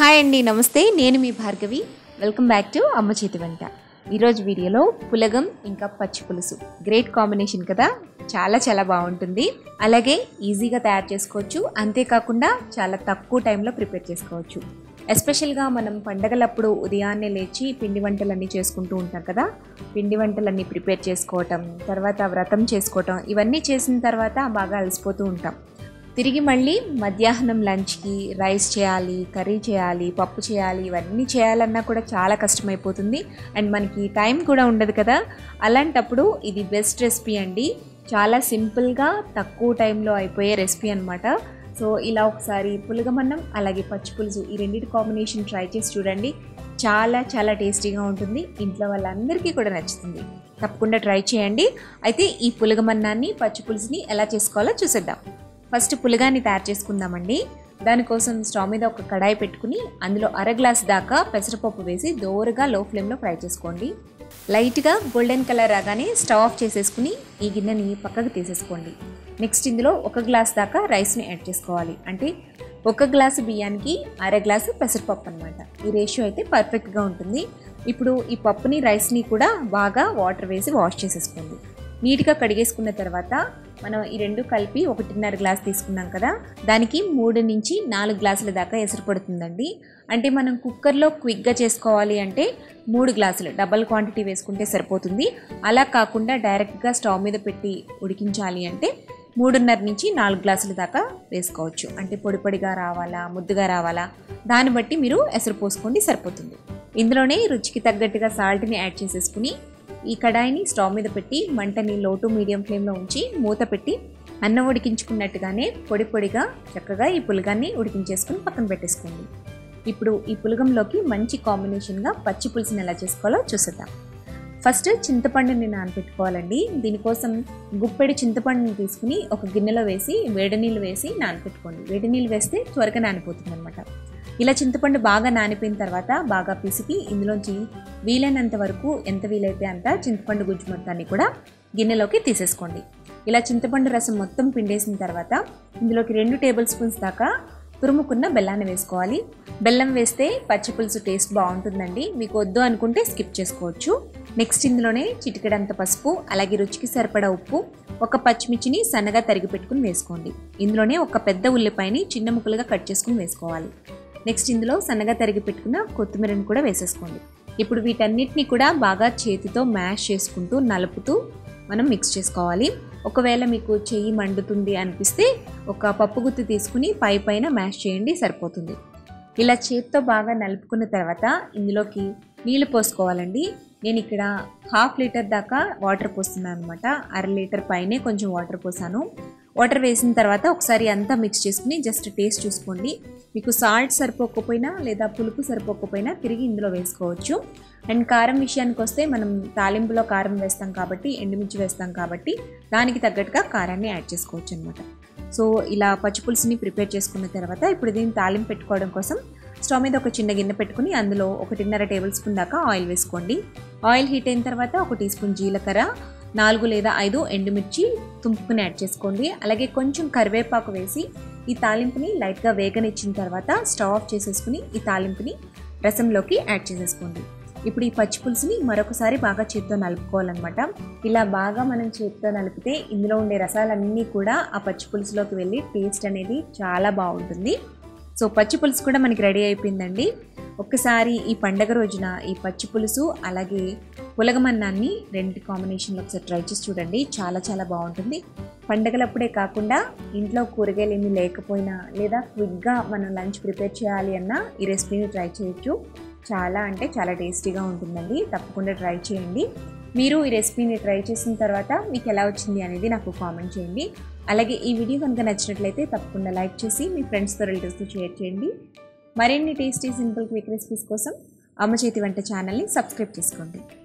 hi అండి నమస్తే నేను మీ భార్గవి వెల్కమ్ బ్యాక్ టు అమ్మ చేతి వంట ఈరోజు వీడియోలో పులగం ఇంకా పచ్చి పులుసు గ్రేట్ కాంబినేషన్ కదా చాలా చాలా బాగుంటుంది అలాగే ఈజీగా తయారు చేసుకోవచ్చు అంతేకాకుండా చాలా తక్కువ టైంలో ప్రిపేర్ చేసుకోవచ్చు ఎస్పెషల్గా మనం పండగలప్పుడు ఉదయాన్నే లేచి పిండి వంటలన్నీ చేసుకుంటూ ఉంటాం కదా పిండి వంటలన్నీ ప్రిపేర్ చేసుకోవటం తర్వాత వ్రతం చేసుకోవటం ఇవన్నీ చేసిన తర్వాత బాగా అలసిపోతూ ఉంటాం తిరిగి మళ్ళీ మధ్యాహ్నం లంచ్కి రైస్ చేయాలి కర్రీ చేయాలి పప్పు చేయాలి ఇవన్నీ చేయాలన్నా కూడా చాలా కష్టమైపోతుంది అండ్ మనకి టైం కూడా ఉండదు కదా అలాంటప్పుడు ఇది బెస్ట్ రెసిపీ అండి చాలా సింపుల్గా తక్కువ టైంలో అయిపోయే రెసిపీ అనమాట సో ఇలా ఒకసారి పులగమన్నం అలాగే పచ్చి పులుసు ఈ రెండింటి కాంబినేషన్ ట్రై చేసి చూడండి చాలా చాలా టేస్టీగా ఉంటుంది ఇంట్లో వాళ్ళందరికీ కూడా నచ్చుతుంది తప్పకుండా ట్రై చేయండి అయితే ఈ పులగమన్నాన్ని పచ్చి పులుసుని ఎలా చేసుకోవాలో చూసేద్దాం ఫస్ట్ పులగాన్ని తయారు చేసుకుందామండి దానికోసం స్టవ్ మీద ఒక కడాయి పెట్టుకుని అందులో అర గ్లాస్ దాకా పెసరపప్పు వేసి దోరగా లో ఫ్లేమ్లో ఫ్రై చేసుకోండి లైట్గా గోల్డెన్ కలర్ రాగానే స్టవ్ ఆఫ్ చేసేసుకుని ఈ గిన్నెని పక్కకు తీసేసుకోండి నెక్స్ట్ ఇందులో ఒక గ్లాస్ దాకా రైస్ని యాడ్ చేసుకోవాలి అంటే ఒక గ్లాసు బియ్యానికి అర గ్లాసు పెసరపప్పు అనమాట ఈ రేషియో అయితే పర్ఫెక్ట్గా ఉంటుంది ఇప్పుడు ఈ పప్పుని రైస్ని కూడా బాగా వాటర్ వేసి వాష్ చేసేసుకోండి నీట్గా కడిగేసుకున్న తర్వాత మనం ఈ రెండు కలిపి ఒకటిన్నర గ్లాస్ తీసుకున్నాం కదా దానికి మూడు నుంచి నాలుగు గ్లాసుల దాకా ఎసరు పడుతుందండి అంటే మనం కుక్కర్లో క్విక్గా చేసుకోవాలి అంటే మూడు గ్లాసులు డబల్ క్వాంటిటీ వేసుకుంటే సరిపోతుంది అలా కాకుండా డైరెక్ట్గా స్టవ్ మీద పెట్టి ఉడికించాలి అంటే మూడున్నర నుంచి నాలుగు గ్లాసుల దాకా వేసుకోవచ్చు అంటే పొడి పొడిగా రావాలా ముద్దుగా రావాలా దాన్ని బట్టి మీరు ఎసరు పోసుకోండి సరిపోతుంది ఇందులోనే రుచికి తగ్గట్టుగా సాల్ట్ని యాడ్ చేసేసుకుని ఈ కడాయిని స్టవ్ మీద పెట్టి మంటని లో టు మీడియం ఫ్లేమ్లో ఉంచి మూత పెట్టి అన్నం ఉడికించుకున్నట్టుగానే పొడి పొడిగా చక్కగా ఈ పులగాన్ని ఉడికించేసుకుని పక్కన పెట్టేసుకోండి ఇప్పుడు ఈ పులగంలోకి మంచి కాంబినేషన్గా పచ్చి పులుసుని ఎలా చేసుకోవాలో చూసేద్దాం ఫస్ట్ చింతపండుని నానబెట్టుకోవాలండి దీనికోసం గుప్పెడి చింతపండుని తీసుకుని ఒక గిన్నెలో వేసి వేడి నీళ్ళు వేసి నానబెట్టుకోండి వేడి నీళ్ళు వేస్తే త్వరగా నానిపోతుంది అనమాట ఇలా చింతపండు బాగా నానిపోయిన తర్వాత బాగా పిసికి ఇందులోంచి వీలైనంత వరకు ఎంత వీలైతే అంత చింతపండు గుజ్జు మొత్తాన్ని కూడా గిన్నెలోకి తీసేసుకోండి ఇలా చింతపండు రసం మొత్తం పిండేసిన తర్వాత ఇందులోకి రెండు టేబుల్ స్పూన్స్ దాకా తురుముకున్న బెల్లాన్ని వేసుకోవాలి బెల్లం వేస్తే పచ్చి పులుసు టేస్ట్ బాగుంటుందండి మీకు వద్దు అనుకుంటే స్కిప్ చేసుకోవచ్చు నెక్స్ట్ ఇందులోనే చిటికెడంత పసుపు అలాగే రుచికి సరిపడా ఉప్పు ఒక పచ్చిమిర్చిని సన్నగా తరిగి పెట్టుకుని వేసుకోండి ఇందులోనే ఒక పెద్ద ఉల్లిపాయని చిన్న ముక్కలుగా కట్ చేసుకుని వేసుకోవాలి నెక్స్ట్ ఇందులో సన్నగా తరిగి పెట్టుకున్న కొత్తిమీరని కూడా వేసేసుకోండి ఇప్పుడు వీటన్నిటిని కూడా బాగా చేతితో మ్యాష్ చేసుకుంటూ నలుపుతూ మనం మిక్స్ చేసుకోవాలి ఒకవేళ మీకు చెయ్యి మండుతుంది అనిపిస్తే ఒక పప్పు గుత్తి తీసుకుని పై పైన మ్యాష్ చేయండి సరిపోతుంది ఇలా చేతితో బాగా నలుపుకున్న తర్వాత ఇందులోకి నీళ్లు పోసుకోవాలండి నేను ఇక్కడ హాఫ్ లీటర్ దాకా వాటర్ పోస్తున్నాను అనమాట అర లీటర్ పైనే కొంచెం వాటర్ పోసాను వాటర్ వేసిన తర్వాత ఒకసారి అంతా మిక్స్ చేసుకుని జస్ట్ టేస్ట్ చూసుకోండి మీకు సాల్ట్ సరిపోకపోయినా లేదా పులుపు సరిపోకపోయినా తిరిగి ఇందులో వేసుకోవచ్చు అండ్ కారం విషయానికి వస్తే మనం తాలింపులో కారం వేస్తాం కాబట్టి ఎండుమిర్చి వేస్తాం కాబట్టి దానికి తగ్గట్టుగా కారాన్ని యాడ్ చేసుకోవచ్చు అనమాట సో ఇలా పచ్చిపులుసుని ప్రిపేర్ చేసుకున్న తర్వాత ఇప్పుడు దీన్ని తాలింపు పెట్టుకోవడం కోసం స్టవ్ మీద ఒక చిన్న గిన్నె పెట్టుకుని అందులో ఒకటిన్నర టేబుల్ స్పూన్ దాకా ఆయిల్ వేసుకోండి ఆయిల్ హీట్ అయిన తర్వాత ఒక టీ స్పూన్ జీలకర్ర నాలుగు లేదా ఐదు ఎండుమిర్చి తుంపుకుని యాడ్ చేసుకోండి అలాగే కొంచెం కరివేపాకు వేసి ఈ తాలింపుని లైట్గా వేగనిచ్చిన తర్వాత స్టవ్ ఆఫ్ చేసేసుకుని ఈ తాలింపుని రసంలోకి యాడ్ చేసేసుకోండి ఇప్పుడు ఈ పచ్చి పులుసుని మరొకసారి బాగా చేత్తో నలుపుకోవాలన్నమాట ఇలా బాగా మనం చేత్తో నలిపితే ఇందులో ఉండే రసాలన్నీ కూడా ఆ పచ్చి పులుసులోకి వెళ్ళి టేస్ట్ అనేది చాలా బాగుంటుంది సో పచ్చి పులుసు కూడా మనకి రెడీ అయిపోయిందండి ఒక్కసారి ఈ పండగ రోజున ఈ పచ్చి పులుసు అలాగే పులగమన్నాన్ని రెండు కాంబినేషన్లో ఒకసారి ట్రై చేసి చూడండి చాలా చాలా బాగుంటుంది పండగలప్పుడే కాకుండా ఇంట్లో కూరగాయలు ఏమీ లేకపోయినా లేదా క్విక్గా మనం లంచ్ ప్రిపేర్ చేయాలి అన్నా ఈ రెసిపీని ట్రై చేయొచ్చు చాలా అంటే చాలా టేస్టీగా ఉంటుందండి తప్పకుండా ట్రై చేయండి మీరు ఈ రెసిపీని ట్రై చేసిన తర్వాత మీకు ఎలా వచ్చింది అనేది నాకు కామెంట్ చేయండి అలాగే ఈ వీడియో కనుక నచ్చినట్లయితే తప్పకుండా లైక్ చేసి మీ ఫ్రెండ్స్తో రిలేటివ్స్తో షేర్ చేయండి మరిన్ని టేస్టీ సింపుల్ క్విక్ రెసిపీస్ కోసం అమ్మ చేతి వంట ఛానల్ని సబ్స్క్రైబ్ చేసుకోండి